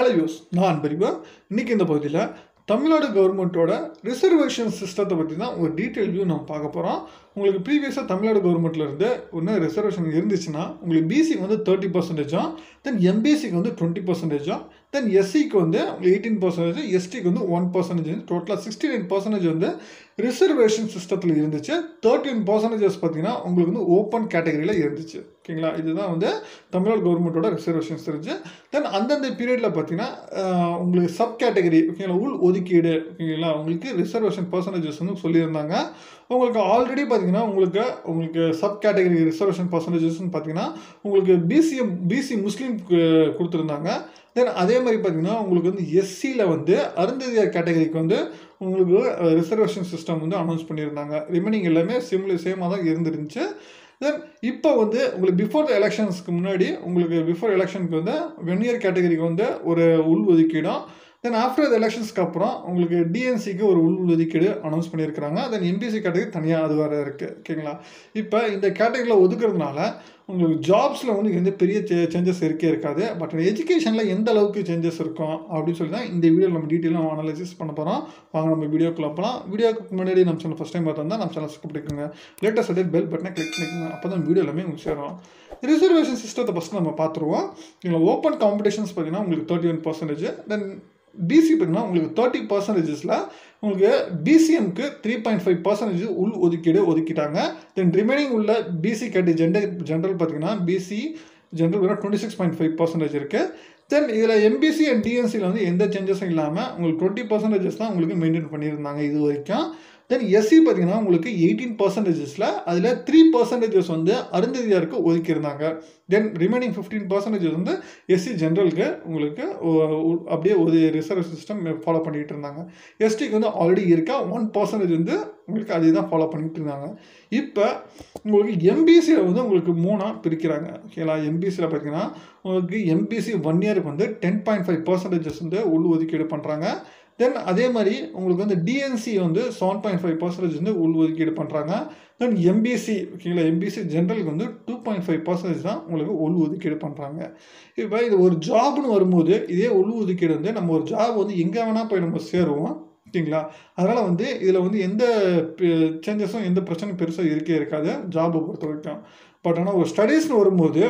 hello use நான் அன்பறிவா இன்னைக்கு இந்த பகுதியில் தமிழ்நாடு கவர்மெண்ட்டோட ரிசர்வேஷன் சிஸ்டத்தை பற்றி தான் ஒரு டீட்டெயில் வியூ நம்ம பார்க்க போகிறோம் உங்களுக்கு ப்ரீவியஸாக தமிழ்நாடு கவர்மெண்ட்ல இருந்து ஒன்று ரிசர்வேஷன் இருந்துச்சுன்னா உங்களுக்கு பிசிக்கு வந்து தேர்ட்டி பர்சன்டேஜும் தென் எம்பிசிக்கு வந்து டுவெண்ட்டி பர்சன்டேஜும் தென் எஸ்சிக்கு வந்து எயிட்டீன் பர்சன்டேஜ் எஸ்டிக்கு வந்து ஒன் பர்சன்டேஜ் டோட்டலாக சிக்ஸ்டி நைன் பர்சன்டேஜ் வந்து ரிசர்வேஷன் சிஸ்டத்தில் இருந்துச்சு தேர்ட்டின் பர்சன்டேஜஸ் பார்த்தீங்கன்னா உங்களுக்கு வந்து ஓப்பன் கேட்டகரியில் இருந்துச்சு ஓகேங்களா இதுதான் வந்து தமிழ்நாடு கவர்மெண்ட்டோட ரிசர்வேஷன்ஸ் இருந்துச்சு தென் அந்தந்த பீரியடில் பார்த்தீங்கன்னா ஆஹ், உங்களுக்கு சப் கேட்டகரி ஓகேங்களா உள் ஒதுக்கீடு ஓகேங்களா உங்களுக்கு ரிசர்வேஷன் பர்சன்டேஜஸ் வந்து சொல்லியிருந்தாங்க உங்களுக்கு ஆல்ரெடி பார்த்தீங்கன்னா உங்களுக்கு உங்களுக்கு சப் கேட்டகரி ரிசர்வேஷன் பர்சன்டேஜஸ்னு பார்த்தீங்கன்னா உங்களுக்கு பிசிஎம் பிசி முஸ்லீம் கொடுத்துருந்தாங்க தென் அதே மாதிரி பார்த்தீங்கன்னா உங்களுக்கு வந்து எஸ்சியில் வந்து அருந்ததியார் கேட்டகரிக்கு வந்து உங்களுக்கு ரிசர்வேஷன் சிஸ்டம் வந்து அனௌன்ஸ் பண்ணியிருந்தாங்க ரிமைனிங் எல்லாமே சிம்லி சேமாக தான் இருந்துருந்துச்சு தென் இப்போ வந்து உங்களுக்கு பிஃபோர் த எலெக்ஷன்ஸ்க்கு முன்னாடி உங்களுக்கு பிஃபோர் எலெக்ஷனுக்கு வந்து ஒன் இயர் கேட்டகரிக்கு வந்து ஒரு உள் ஒதுக்கீடும் தென் ஆஃப்டர் எலெக்ஷன்ஸ்க்கு அப்புறம் உங்களுக்கு டிஎன்சிக்கு ஒரு உள் ஒதுக்கீடு அனௌன்ஸ் பண்ணியிருக்கிறாங்க தென் எம்பிசி கேட்டகரி தனியாக அது வேறு இருக்குது ஓகேங்களா இப்போ இந்த கேட்டகரியில் ஒதுக்குறதுனால உங்களுக்கு ஜாப்ஸில் வந்து எந்த பெரிய சேஞ்சஸ் இருக்கே இருக்காது பட் எஜுகேஷனில் எந்த அளவுக்கு சேஞ்சஸ் இருக்கும் அப்படின்னு சொல்லி தான் இந்த வீடியோ நம்ம டீட்டெயிலாக அனலைசிஸ் பண்ண போகிறோம் வாங்க நம்ம வீடியோக்குள்ள போகலாம் வீடியோக்கு முன்னாடி நம்ம சேனல் ஃபஸ்ட் டைம் பார்த்தா நம்ம சேனல் சப்ஸ்கிரைப் பண்ணிக்கோங்க லேட்டஸ்ட் அப்டேட் பெல் பட்டனை கிளிக் பண்ணிக்கோங்க அப்போ தான் வீடியோ எல்லாமே உங்களுக்கு சேரும் ரிசர்வேஷன் சிஸ்டத்தை ஃபஸ்ட்டு நம்ம பார்த்துருவோம் இதில் ஓப்பன் காம்படிஷன்ஸ் பார்த்தீங்கன்னா உங்களுக்கு thirty one percentage then BC பார்த்தீங்கன்னா உங்களுக்கு தேர்ட்டி பர்சன்டேஜஸில் உங்களுக்கு பிசிஎம்க்கு த்ரீ பாயிண்ட் ஃபைவ் பர்சன்டேஜ் உள் ஒதுக்கீடு ஒதுக்கிட்டாங்க தென் ரிமைனிங் உள்ள பிசி கேட்டு ஜெண்டர் ஜென்ரல் பார்த்தீங்கன்னா பிசி ஜென்ரல் வெறும் twenty six point five percentage இருக்குது தென் இதில் எம்பிசி அண்ட் டிஎன்சியில் வந்து எந்த சேஞ்சஸும் இல்லாமல் உங்களுக்கு டுவெண்ட்டி பர்சன்டேஜஸ் தான் உங்களுக்கு மெயின்டைன் பண்ணியிருந்தாங்க இது வரைக்கும் தென் எஸ்சி பார்த்தீங்கன்னா உங்களுக்கு எயிட்டீன் பர்சன்டேஜஸில் அதில் த்ரீ பர்சன்டேஜஸ் வந்து அருந்ததியாருக்கு ஒதுக்கியிருந்தாங்க தென் ரிமைனிங் ஃபிஃப்டீன் பர்சன்டேஜஸ் வந்து எஸ்சி ஜென்ரலுக்கு உங்களுக்கு ஒ- ஒ- அப்படியே ஒரு ரிசர்வ் சிஸ்டம் ஃபாலோ பண்ணிகிட்டு இருந்தாங்க எஸ்டிக்கு வந்து ஆல்ரெடி இருக்கா ஒன் பர்சன்டேஜ் வந்து உங்களுக்கு அதே தான் ஃபாலோ பண்ணிட்டு இருந்தாங்க இப்போ உங்களுக்கு எம்பிசியில் வந்து உங்களுக்கு மூணாக பிரிக்கிறாங்க ஓகேங்களா எம்பிசியில் பார்த்தீங்கன்னா உங்களுக்கு எம்பிசி ஒன் இயருக்கு வந்து டென் பாயிண்ட் ஃபைவ் பர்சன்டேஜஸ் வந்து உள் ஒதுக்கீடு பண்ணுறாங்க தென் அதே மாதிரி உங்களுக்கு வந்து டிஎன்சி வந்து செவன் பாயிண்ட் ஃபைவ் பர்சன்டேஜ் வந்து உள் ஒதுக்கீடு பண்ணுறாங்க தென் எம்பிசி ஓகேங்களா எம்பிசி ஜென்ரலுக்கு வந்து டூ பாயிண்ட் ஃபைவ் பர்சன்டேஜ் தான் உங்களுக்கு உள் ஒதுக்கீடு பண்ணுறாங்க இப்போ இது ஒரு ஜாப்னு வரும்போது இதே உள் ஒதுக்கீடு வந்து நம்ம ஒரு ஜாப் வந்து எங்கே வேணால் போய் நம்ம சேருவோம் ஓகேங்களா அதனால் வந்து இதில் வந்து எந்த சேஞ்சஸும் எந்த பிரச்சனையும் பெருசாக இருக்கே இருக்காது ஜாபை பொறுத்த வரைக்கும் பட் ஆனால் ஒரு ஸ்டடீஸ்னு வரும்போது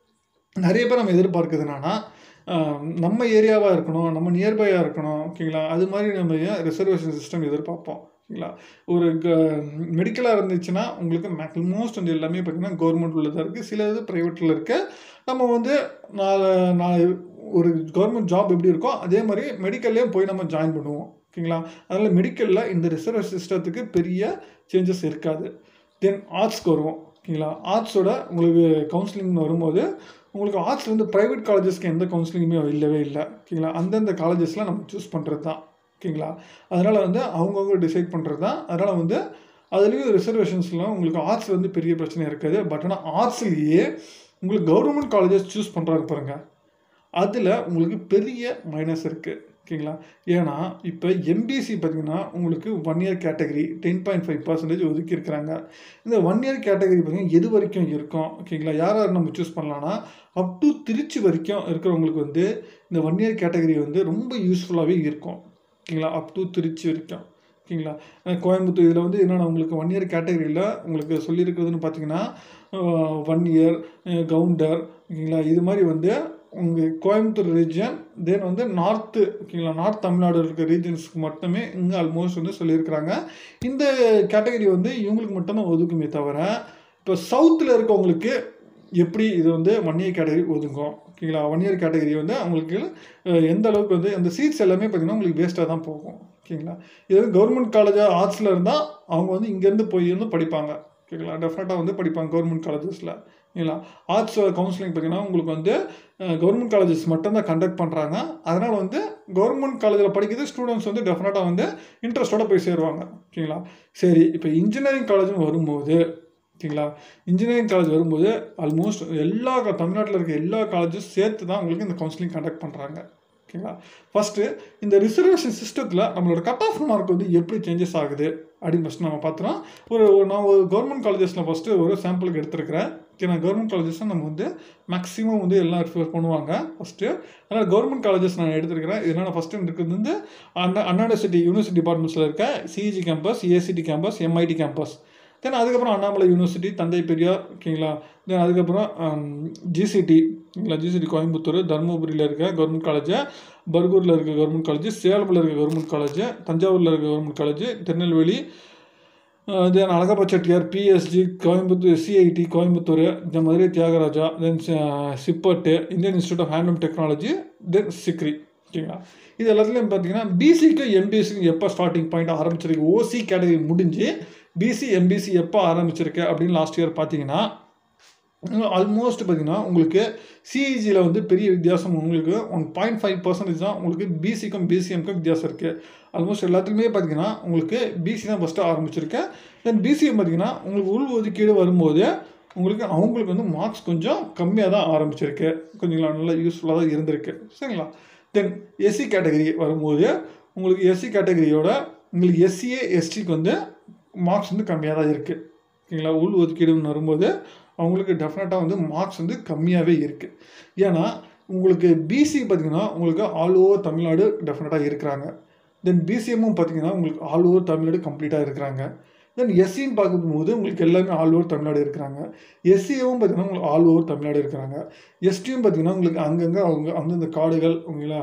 நிறைய பேர் நம்ம எதிர்பார்க்குறது என்னன்னா ஆஹ், நம்ம ஏரியாவாக இருக்கணும் நம்ம நியர்பையாக இருக்கணும் ஓகேங்களா அது மாதிரி நம்ம ரிசர்வேஷன் சிஸ்டம் எதிர்பார்ப்போம் ஓகேங்களா ஒரு மெடிக்கலாக இருந்துச்சுன்னா உங்களுக்கு மேக்ஸிமோஸ்ட் வந்து எல்லாமே பார்த்தீங்கன்னா கவர்மெண்ட் உள்ளதாக இருக்குது சில இது ப்ரைவேட்டில் இருக்கு நம்ம வந்து நாலு நாலு ஒரு கவர்மெண்ட் ஜாப் எப்படி இருக்கோ அதே மாதிரி மெடிக்கல்லையும் போய் நம்ம ஜாயின் பண்ணுவோம் ஓகேங்களா அதனால் மெடிக்கலில் இந்த ரிசர்வ் சிஸ்டத்துக்கு பெரிய சேஞ்சஸ் இருக்காது தென் ஆர்ட்ஸ்க்கு வருவோம் ஓகேங்களா ஆர்ட்ஸோட உங்களுக்கு கவுன்சிலிங் வரும்போது உங்களுக்கு ஆர்ட்ஸ் வந்து ப்ரைவேட் காலேஜஸ்க்கு எந்த கவுன்சிலிங்குமே இல்லவே இல்லை ஓகேங்களா அந்தந்த காலேஜஸ்லாம் நம்ம சூஸ் பண்ணுறது தான் ஓகேங்களா அதனால் வந்து அவங்கவுங்க டிசைட் பண்ணுறது தான் அதனால் வந்து அதுலேயும் ரிசர்வேஷன்ஸ்லாம் உங்களுக்கு ஆர்ட்ஸ் வந்து பெரிய பிரச்சனை இருக்காது பட் ஆனால் ஆர்ட்ஸ்லேயே உங்களுக்கு கவர்மெண்ட் காலேஜஸ் சூஸ் பண்ணுறாங்க பாருங்கள் அதில் உங்களுக்கு பெரிய மைனஸ் இருக்குது ஓகேங்களா ஏன்னா இப்போ எம்பிசி பார்த்தீங்கன்னா உங்களுக்கு Vanniyar category ten point five percentage ஒதுக்கியிருக்கிறாங்க இந்த ஒன் இயர் கேட்டகரி பார்த்தீங்கன்னா எது வரைக்கும் இருக்கும் ஓகேங்களா யார் யார் நம்ம சூஸ் பண்ணலாம்னா அப் டு திருச்சி வரைக்கும் இருக்கிறவங்களுக்கு வந்து இந்த ஒன் இயர் கேட்டகரி வந்து ரொம்ப யூஸ்ஃபுல்லாகவே இருக்கும் ஓகேங்களா அப் டு திருச்சி வரைக்கும் ஓகேங்களா அஹ் கோயம்புத்தூர் இதில் வந்து என்னென்ன உங்களுக்கு ஒன் இயர் கேட்டகரியில் உங்களுக்கு சொல்லியிருக்கிறதுன்னு பார்த்தீங்கன்னா ஒன் இயர் கவுண்டர் ஓகேங்களா இது மாதிரி வந்து உங்கள் கோயம்புத்தூர் ரீஜன் தென் வந்து நார்த்து ஓகேங்களா நார்த் தமிழ்நாடு இருக்க ரீஜன்ஸ்க்கு மட்டுமே இங்கே ஆல்மோஸ்ட் வந்து சொல்லியிருக்கிறாங்க இந்த கேட்டகரி வந்து இவங்களுக்கு மட்டும்தான் ஒதுக்குமே தவிர இப்போ சவுத்தில் இருக்கவங்களுக்கு எப்படி இது வந்து ஒன் இயர் கேட்டகரி ஒதுங்கும் ஓகேங்களா ஒன் இயர் கேட்டகரி வந்து அவங்களுக்கு அஹ், எந்த அளவுக்கு வந்து அந்த சீட்ஸ் எல்லாமே பார்த்தீங்கன்னா உங்களுக்கு வேஸ்ட்டாக தான் போகும் ஓகேங்களா இது வந்து கவர்மெண்ட் காலேஜாக ஆர்ட்ஸில் இருந்தால் அவங்க வந்து இங்கேருந்து போய் இருந்து படிப்பாங்க ஓகேங்களா டெஃபினட்டாக வந்து படிப்பாங்க கவர்மெண்ட் காலேஜஸில் ஓகேங்களா ஆர்ட்ஸ் கவுன்சிலிங் பார்த்தீங்கன்னா உங்களுக்கு வந்து கவர்மெண்ட் காலேஜஸ் மட்டும்தான் கண்டக்ட் பண்ணுறாங்க அதனால் வந்து கவர்மெண்ட் காலேஜில் படிக்கிறது ஸ்டூடெண்ட்ஸ் வந்து டெஃபினட்டாக வந்து இன்ட்ரெஸ்ட்டோட போய் சேருவாங்க ஓகேங்களா சரி இப்போ இன்ஜினியரிங் காலேஜ்னு வரும்போது ஓகேங்களா இன்ஜினியரிங் காலேஜ் வரும்போது ஆல்மோஸ்ட் எல்லா க- தமிழ்நாட்டில் இருக்க எல்லா காலேஜஸ் சேர்த்து தான் உங்களுக்கு இந்த கவுன்சிலிங் கண்டக்ட் பண்ணுறாங்க ஓகேங்களா ஃபஸ்ட்டு இந்த ரிசர்வேஷன் சிஸ்டத்தில் நம்மளோட கட் ஆஃப் மார்க் வந்து எப்படி சேஞ்சஸ் ஆகுது அப்படின்னு ஃபஸ்ட்டு நம்ம பார்த்துறோம் ஒரு ஒரு- நான் ஒரு கவர்மெண்ட் காலேஜஸில் ஃபஸ்ட்டு ஒரு சாம்பிளுக்கு எடுத்துருக்கிறேன் ஏன்னா கவர்மெண்ட் காலேஜஸ் நம்ம வந்து மேக்ஸிமம் வந்து எல்லாம் ரிஃபர் பண்ணுவாங்க ஃபஸ்ட்டு அதனால் கவர்மெண்ட் காலேஜஸ் நான் எடுத்துருக்கிறேன் இதனால் ஃபஸ்ட்டு இருக்கிறது வந்து அண்ணா அண்ணா யூனிவர்சிட்டி யூனிவர்சிட்டி டிபார்ட்மெண்ட்ஸில் இருக்க CEG campus ACT campus MIT campus then அதுக்கப்புறம் அண்ணாமலை யூனிவர்சிட்டி தந்தை பெரியார் ஓகேங்களா தென் அதுக்கப்புறம் ஜிசிடி ஓகேங்களா ஜிசிடி கோயம்புத்தூர் தருமபுரியில் இருக்க கவர்மெண்ட் காலேஜ் பர்கூரில் இருக்க கவர்மெண்ட் காலேஜ் சேலமில் இருக்க கவர்மெண்ட் காலேஜ் தஞ்சாவூரில் இருக்க government college Tirunelveli then Alagappa Chettiar PSG Coimbatore CIT Coimbatore இந்த மதுரை தியாகராஜா தென் சிப்பட்டு Indian Institute of Handloom Technology then சிக்ரி ஓகேங்களா இது எல்லாத்துலேயும் பார்த்தீங்கன்னா பிசிக்கும் எம்பிசிக்கும் எப்போ ஸ்டார்டிங் பாயிண்ட் ஆரம்பிச்சிருக்கு ஓசி கேட்டகரி முடிஞ்சு பிசி எம்பிசி எப்போ ஆரம்பிச்சிருக்கு அப்படின்னு லாஸ்ட் இயர் பார்த்தீங்கன்னா ஆல்மோஸ்ட் பார்த்தீங்கன்னா உங்களுக்கு சிஇஜியில் வந்து பெரிய வித்தியாசம் உங்களுக்கு ஒன் பாயிண்ட் ஃபைவ் பர்சன்டேஜ் தான் உங்களுக்கு பிசிக்கும் பிசிஎம்க்கும் வித்தியாசம் இருக்குது ஆல்மோஸ்ட் எல்லாத்துலேயுமே பார்த்தீங்கன்னா உங்களுக்கு பிசி தான் ஃபஸ்ட்டு ஆரம்பிச்சிருக்கேன் தென் பிசிஎம் பார்த்தீங்கன்னா உங்களுக்கு உள் ஒதுக்கீடு வரும்போது உங்களுக்கு அவங்களுக்கு வந்து மார்க்ஸ் கொஞ்சம் கம்மியாக தான் ஆரம்பிச்சிருக்கு கொஞ்சம் நல்லா யூஸ்ஃபுல்லாக தான் இருந்திருக்கு சரிங்களா தென் எஸ்சி கேட்டகரி வரும்போது உங்களுக்கு எஸ்சி கேட்டகரியோட உங்களுக்கு எஸ்சிஏ எஸ்டிக்கு வந்து மார்க்ஸ் வந்து கம்மியாக தான் இருக்குது ஓகேங்களா உள் ஒதுக்கீடுன்னு வரும்போது அவங்களுக்கு டெஃபினட்டாக வந்து மார்க்ஸ் வந்து கம்மியாகவே இருக்குது ஏன்னா உங்களுக்கு பிசி பார்த்தீங்கன்னா உங்களுக்கு ஆல் ஓவர் தமிழ்நாடு டெஃபினட்டாக இருக்கிறாங்க தென் பிசிஎம்மும் பார்த்தீங்கன்னா உங்களுக்கு ஆல் ஓவர் தமிழ்நாடு கம்ப்ளீட்டாக இருக்கிறாங்க தென் எஸ்சின்னு பார்க்கும்போது உங்களுக்கு எல்லாமே ஆல் ஓவர் தமிழ்நாடு இருக்கிறாங்க எஸ்சியும் பார்த்தீங்கன்னா உங்களுக்கு ஆல் ஓவர் தமிழ்நாடு இருக்கிறாங்க எஸ்டியும் பார்த்தீங்கன்னா உங்களுக்கு அங்கங்கே அவங்க அந்தந்த காடுகள் உங்களா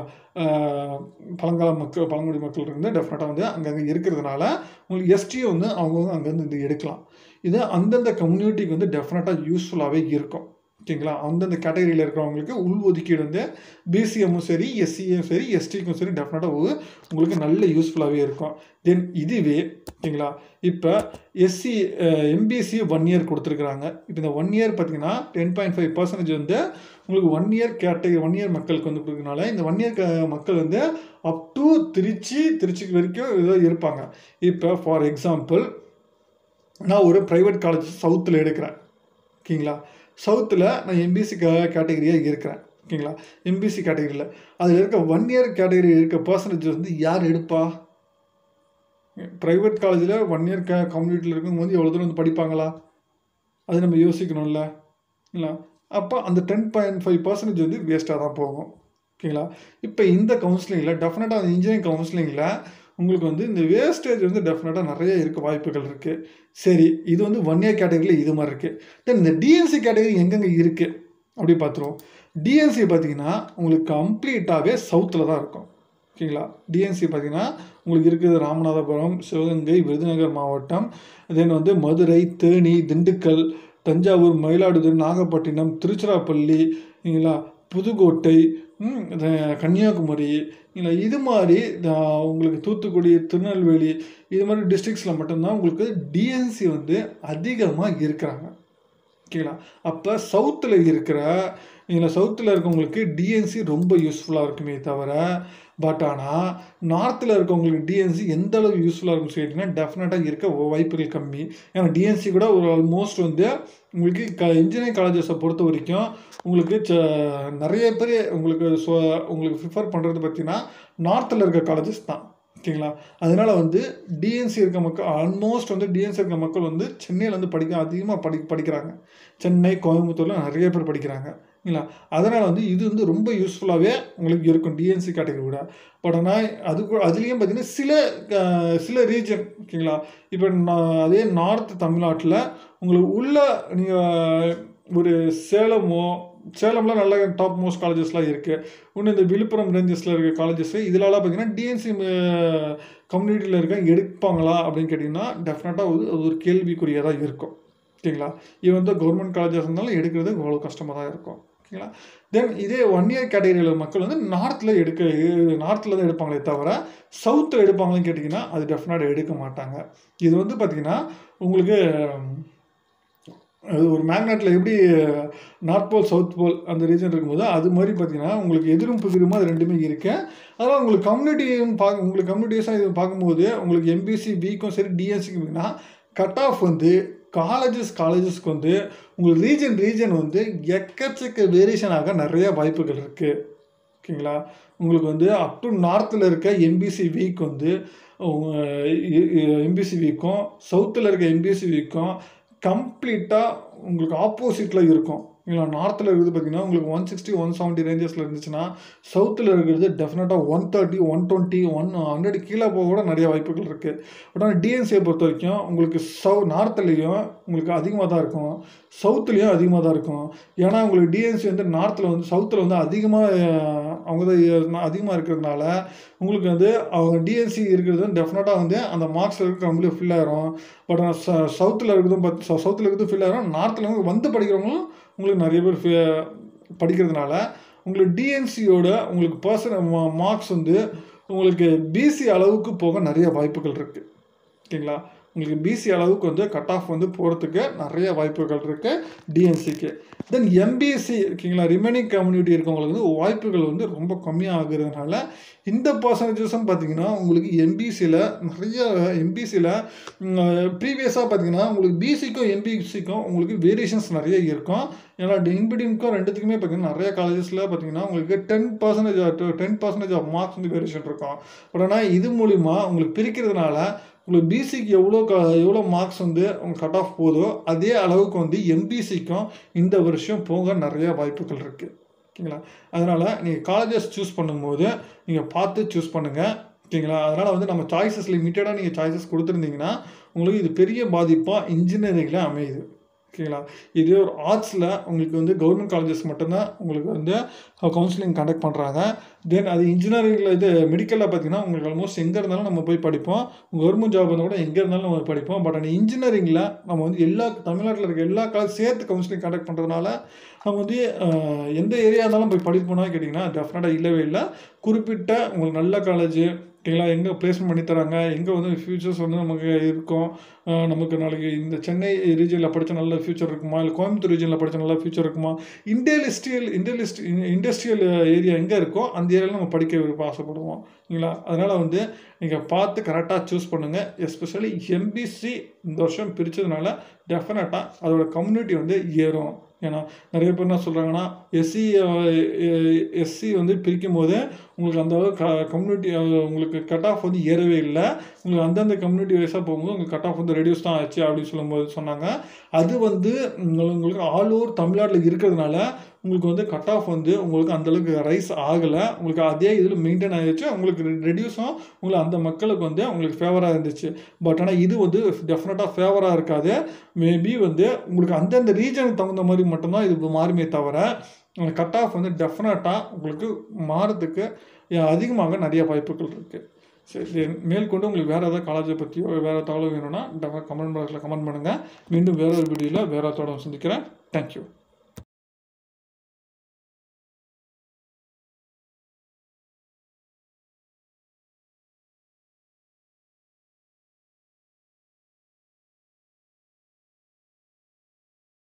பழங்கால மக்கள் பழங்குடி மக்கள் இருந்து டெஃபினட்டாக வந்து அங்கங்கே இருக்கிறதுனால உங்களுக்கு எஸ்டியை வந்து அவங்கவுங்க அங்கேருந்து இது எடுக்கலாம் இது அந்தந்த கம்யூனிட்டிக்கு வந்து டெஃபினட்டாக யூஸ்ஃபுல்லாகவே இருக்கும் ஓகேங்களா அந்தந்த கேட்டகரியில் இருக்கிறவங்களுக்கு உள் ஒதுக்கீடு வந்து பிசிஎம்மும் சரி எஸ்சியும் சரி எஸ்டிக்கும் சரி டெஃபினட்டாக உங்களுக்கு நல்ல யூஸ்ஃபுல்லாகவே இருக்கும் தென் இதுவே ஓகேங்களா இப்போ எஸ்சி எம்பிசி ஒன் இயர் கொடுத்துருக்குறாங்க இப்போ இந்த ஒன் இயர் பார்த்தீங்கன்னா டென் பாயிண்ட் ஃபைவ் பர்சன்டேஜ் வந்து உங்களுக்கு Vanniyar category Vanniyar மக்களுக்கு வந்து கொடுக்கறனால இந்த ஒன் இயர் மக்கள் வந்து அப் டு திருச்சி திருச்சிக்கு வரைக்கும் இதோ இருப்பாங்க இப்போ ஃபார் எக்ஸாம்பிள் நான் ஒரு ப்ரைவேட் காலேஜ் சவுத்தில் எடுக்கிறேன் ஓகேங்களா சவுத்தில் நான் எம்பிசி கேட்டகரியாக இருக்கிறேன் ஓகேங்களா எம்பிசி கேட்டகரியில் அதில் இருக்க ஒன் இயர் கேட்டகரி இருக்க பர்சன்டேஜ் வந்து யார் எடுப்பா ப்ரைவேட் காலேஜில் ஒன் இயர் கே கம்யூனிட்டியில் இருக்கும்போது எவ்வளோ தூரம் வந்து படிப்பாங்களா அது நம்ம யோசிக்கணும்ல இல்லை அப்போ அந்த டென் பாயிண்ட் ஃபைவ் பர்சன்டேஜ் வந்து வேஸ்ட்டாக தான் போகும் ஓகேங்களா இப்போ இந்த கவுன்சிலிங்கில் டெஃபினட்டாக அந்த இன்ஜினியரிங் கவுன்சிலிங்கில் உங்களுக்கு வந்து இந்த வேஸ்டேஜ் வந்து டெஃபினட்டாக நிறைய இருக்க வாய்ப்புகள் இருக்குது சரி இது வந்து ஒன் இயர் கேட்டகரியில் இது மாதிரி இருக்குது தென் இந்த டிஎன்சி கேட்டகரி எங்கெங்கே இருக்குது அப்படி பார்த்துருவோம் டிஎன்சி பார்த்தீங்கன்னா உங்களுக்கு கம்ப்ளீட்டாகவே சவுத்தில் தான் இருக்கும் ஓகேங்களா டிஎன்சி பார்த்தீங்கன்னா உங்களுக்கு இருக்குது ராமநாதபுரம் சிவகங்கை விருதுநகர் மாவட்டம் தென் வந்து மதுரை தேனி திண்டுக்கல் தஞ்சாவூர் மயிலாடுதுறை நாகப்பட்டினம் திருச்சிராப்பள்ளி இல்லைங்களா புதுக்கோட்டை ம், த- கன்னியாகுமரி இல்லை இது மாதிரி த- உங்களுக்கு தூத்துக்குடி திருநெல்வேலி இது மாதிரி டிஸ்ட்ரிக்ஸில் மட்டும்தான் உங்களுக்கு டிஎன்சி வந்து அதிகமாக இருக்கிறாங்க ஓகேங்களா அப்போ சவுத்தில் இருக்கிற இதில் சவுத்தில் இருக்கவங்களுக்கு டிஎன்சி ரொம்ப யூஸ்ஃபுல்லாக இருக்குமே தவிர பட் ஆனால் நார்த்தில் இருக்கவங்களுக்கு டிஎன்சி எந்த அளவு யூஸ்ஃபுல்லாக இருக்கும்னு சொல்லிட்டீங்கன்னா டெஃபினட்டாக இருக்க வாய்ப்புகள் கம்மி ஏன்னா டிஎன்சி கூட ஒரு ஆல்மோஸ்ட் வந்து உங்களுக்கு க இன்ஜினியரிங் காலேஜஸை பொறுத்த வரைக்கும் உங்களுக்கு ச நிறைய பேர் உங்களுக்கு சொ உங்களுக்கு ப்ரிஃபர் பண்ணுறது பார்த்தீங்கன்னா நார்த்தில் இருக்க காலேஜஸ் தான் ஓகேங்களா அதனால் வந்து டிஎன்சி இருக்க மக்கள் ஆல்மோஸ்ட் வந்து டிஎன்சி இருக்க மக்கள் வந்து சென்னையில் வந்து படிக்க அதிகமாக படி படிக்கிறாங்க சென்னை கோயம்புத்தூரில் நிறைய பேர் படிக்கிறாங்க இல்லைங்களா அதனால் வந்து இது வந்து ரொம்ப யூஸ்ஃபுல்லாகவே உங்களுக்கு இருக்கும் டிஎன்சி கேட்டகரி விட பட் ஆனால் அது கூட அதுலேயும் பார்த்தீங்கன்னா சில அஹ், சில ரீஜன் ஓகேங்களா இப்போ நான் அதே நார்த் தமிழ்நாட்டில் உங்களுக்கு உள்ள நீங்கள் ஒரு சேலமோ சேலம்ல நல்ல டாப் மோஸ்ட் காலேஜஸ்லாம் இருக்குது இன்னும் இந்த விழுப்புரம் ரேஞ்சஸில் இருக்க காலேஜஸ் இதெல்லாம் பார்த்தீங்கன்னா டிஎன்சி கம்யூனிட்டியில் இருக்க எடுப்பாங்களா அப்படின்னு கேட்டிங்கன்னா டெஃபினட்டாக வந்து அது ஒரு கேள்விக்குறியாக தான் இருக்கும் ஓகேங்களா இது வந்து கவர்மெண்ட் காலேஜஸ் இருந்தாலும் எடுக்கிறது அவ்வளோ கஷ்டமாக தான் இருக்கும் ஓகேங்களா தென் இதே ஒன் இயர் கேட்டகரியில் மக்கள் வந்து நார்த்தில் எடுக்க நார்த்தில் தான் எடுப்பாங்களே தவிர சவுத்தில் எடுப்பாங்களான்னு கேட்டிங்கன்னா அது டெஃபினட்டாக எடுக்க மாட்டாங்க இது வந்து பார்த்திங்கன்னா உங்களுக்கு அது ஒரு மேக்னெட்டில் எப்படி நார்த் போல் சவுத் போல் அந்த ரீஜன் இருக்கும்போது அது மாதிரி பார்த்தீங்கன்னா உங்களுக்கு எதிரும் புதிருமா அது ரெண்டுமே இருக்கு அதனால் உங்களுக்கு கம்யூனிட்டியும் பார்க்க உங்களுக்கு கம்யூனிட்டிஸாக இது பார்க்கும்போது உங்களுக்கு எம்பிசி பிக்கும் சரி டிஎஸ்சிக்கும் பார்த்தீங்கன்னா கட் ஆஃப் வந்து காலேஜஸ் காலேஜஸ்க்கு வந்து உங்களுக்கு ரீஜன் ரீஜன் வந்து எக்கச்சக்க வேரியேஷன் ஆக நிறைய வாய்ப்புகள் இருக்குது ஓகேங்களா உங்களுக்கு வந்து அப் டு நார்த்தில் இருக்க எம்பிசி வீக் வந்து எம்பிசி வீக்கும் சவுத்தில் இருக்க எம்பிசி வீக்கும் கம்ப்ளீட்டாக உங்களுக்கு ஆப்போசிட்டில் இருக்கும் இல்லை நார்த்தில் இருக்கிறது பார்த்தீங்கன்னா உங்களுக்கு ஒன் சிக்ஸ்டி ஒன் செவன்ட்டி ரேஞ்சஸில் இருந்துச்சுன்னா சவுத்தில் இருக்கிறது டெஃபினட்டாக one thirty one twenty one hundred கீழே போக கூட நிறைய வாய்ப்புகள் இருக்குது பட் ஆனால் டிஎன்சியை பொறுத்த வரைக்கும் உங்களுக்கு சவு நார்த்துலேயும் உங்களுக்கு அதிகமாக தான் இருக்கும் சவுத்துலேயும் அதிகமாக தான் இருக்கும் ஏன்னா உங்களுக்கு டிஎன்சி வந்து நார்த்தில் வந்து சவுத்தில் வந்து அதிகமாக அவங்க தான் அதிகமாக இருக்கிறதுனால உங்களுக்கு வந்து அவங்க டிஎன்சி இருக்கிறது டெஃபினட்டாக வந்து அந்த மார்க்ஸில் இருக்க கம்ப்ளீட் ஃபில் ஆயிரும் பட் ஆனால் ச சவுத்தில் இருக்கிறதும் பார்த்து சவுத்தில் இருக்கிறதும் ஃபில் ஆயிரும் நார்த்தில் வந்து வந்து படிக்கிறவங்களும் உங்களுக்கு நிறைய பேர் ஃபி- படிக்கிறதுனால உங்களுக்கு டிஎன்சியோட உங்களுக்கு பர்சன் மார்க்ஸ் வந்து உங்களுக்கு பிசி அளவுக்கு போக நிறைய வாய்ப்புகள் இருக்குது ஓகேங்களா உங்களுக்கு பிசி அளவுக்கு வந்து கட் ஆஃப் வந்து போகிறதுக்கு நிறைய வாய்ப்புகள் இருக்குது டிஎன்சிக்கு தென் எம்பிஎஸ்சி ஓகேங்களா ரிமைனிங் கம்யூனிட்டி இருக்கவங்களுக்கு வந்து வாய்ப்புகள் வந்து ரொம்ப கம்மியாக ஆகுறதுனால இந்த பர்சன்டேஜஸும் பார்த்தீங்கன்னா உங்களுக்கு எம்பிசியில் நிறைய எம்பிசியில் ப்ரீவியஸாக பார்த்தீங்கன்னா உங்களுக்கு பிசிக்கும் எம்பிசிக்கும் உங்களுக்கு வேரியேஷன்ஸ் நிறைய இருக்கும் ஏன்னா இன்பிடினுக்கும் ரெண்டுத்துக்குமே பார்த்தீங்கன்னா நிறைய காலேஜஸில் பார்த்தீங்கன்னா உங்களுக்கு ten percentage ten percentage of marks வந்து வேரியேஷன் இருக்கும் பட் ஆனால் இது மூலிமா உங்களுக்கு பிரிக்கிறதுனால உங்களுக்கு பிசிக்கு எவ்வளோ க எவ்வளோ மார்க்ஸ் வந்து உங்க கட் ஆஃப் போதோ அதே அளவுக்கு வந்து எம்பிசிக்கும் இந்த வருஷம் போக நிறைய வாய்ப்புகள் இருக்குது ஓகேங்களா அதனால் நீங்கள் காலேஜஸ் சூஸ் பண்ணும்போது நீங்கள் பார்த்து சூஸ் பண்ணுங்கள் ஓகேங்களா அதனால் வந்து நம்ம சாய்ஸஸ் லிமிட்டடாக நீங்கள் சாய்ஸஸ் கொடுத்துருந்தீங்கன்னா உங்களுக்கு இது பெரிய பாதிப்பாக இன்ஜினியரிங்கில் அமையுது ஓகேங்களா இதே ஒரு ஆர்ட்ஸில் உங்களுக்கு வந்து கவர்மெண்ட் காலேஜஸ் மட்டும்தான் உங்களுக்கு வந்து கவுன்சிலிங் கண்டக்ட் பண்ணுறாங்க தென் அது இன்ஜினியரிங்கில் இது மெடிக்கலில் பார்த்தீங்கன்னா உங்களுக்கு ஆல்மோஸ்ட் எங்கே இருந்தாலும் நம்ம போய் படிப்போம் கவர்மெண்ட் ஜாப் இருந்தால் கூட எங்கே இருந்தாலும் நம்ம படிப்போம் பட் ஆனால் இன்ஜினியரிங்கில் நம்ம வந்து எல்லா தமிழ்நாட்டில் இருக்க எல்லா காலேஜ் சேர்த்து கவுன்சிலிங் கண்டக்ட் பண்ணுறதுனால நம்ம வந்து அஹ், எந்த ஏரியா இருந்தாலும் போய் படிப்போம்னா கேட்டிங்கன்னா டெஃபினட்டாக இல்லவே இல்லை குறிப்பிட்ட உங்களுக்கு நல்ல காலேஜ் ஓகேங்களா எங்கே பிளேஸ்மெண்ட் பண்ணி தராங்க எங்கே வந்து ஃபியூச்சர்ஸ் வந்து நமக்கு இருக்கும் அஹ் நமக்கு நாளைக்கு இந்த சென்னை ரீஜனில் படித்த நல்ல ஃபியூச்சர் இருக்குமா இல்லை கோயம்புத்தூர் ரீஜனில் படித்த நல்ல ஃபியூச்சர் இருக்குமா இண்டஸ்ட்ரியல் இண்டஸ்ட் இண்டஸ்ட்ரியல் ஏரியா எங்கே இருக்கோ அந்த ஏரியாவில் நம்ம படிக்க விரும்ப ஆசைப்படுவோம் சரிங்களா அதனால் வந்து நீங்கள் பார்த்து கரெக்டாக சூஸ் பண்ணுங்கள் எஸ்பெஷலி எம்பிசி இந்த வருஷம் பிரித்ததுனால டெஃபினட்டாக அதோட கம்யூனிட்டி வந்து ஏறும் ஏன்னா நிறைய பேர் என்ன சொல்கிறாங்கன்னா எஸ்சி எஸ்சி வந்து பிரிக்கும் போது உங்களுக்கு அந்த க கம்யூனிட்டி உங்களுக்கு கட் ஆஃப் வந்து ஏறவே இல்லை உங்களுக்கு அந்தந்த கம்யூனிட்டி வைஸாக போகும்போது உங்களுக்கு கட் ஆஃப் வந்து ரெடியூஸ் தான் ஆச்சு அப்படின்னு சொல்லும்போது சொன்னாங்க அது வந்து உங்களுக்கு உங்களுக்கு ஆல் ஓவர் தமிழ்நாட்டில் இருக்கிறதுனால உங்களுக்கு வந்து கட் ஆஃப் வந்து உங்களுக்கு அந்தளவுக்கு ரைஸ் ஆகலை உங்களுக்கு அதே இதில் மெயின்டைன் ஆகிடுச்சு உங்களுக்கு ரெடியூஸும் உங்களுக்கு அந்த மக்களுக்கு வந்து உங்களுக்கு ஃபேவராக இருந்துச்சு பட் ஆனால் இது வந்து டெஃபினட்டாக ஃபேவராக இருக்காது மேபி வந்து உங்களுக்கு அந்தந்த ரீஜனுக்கு தகுந்த மாதிரி மட்டும்தான் இது மாறுமே தவிர கட் ஆஃப் வந்து டெஃபினட்டாக உங்களுக்கு மாறதுக்கு அதிகமாக நிறைய வாய்ப்புகள் இருக்குது சரி மேற்கொண்டு உங்களுக்கு வேறு ஏதாவது காலேஜை பற்றியோ வேறு தகவல் வேணும்னா கமெண்ட் பாக்ஸில் கமெண்ட் பண்ணுங்கள் மீண்டும் வேற ஒரு வீடியோவில் வேறு தோட சந்திக்கிறேன் தேங்க்யூ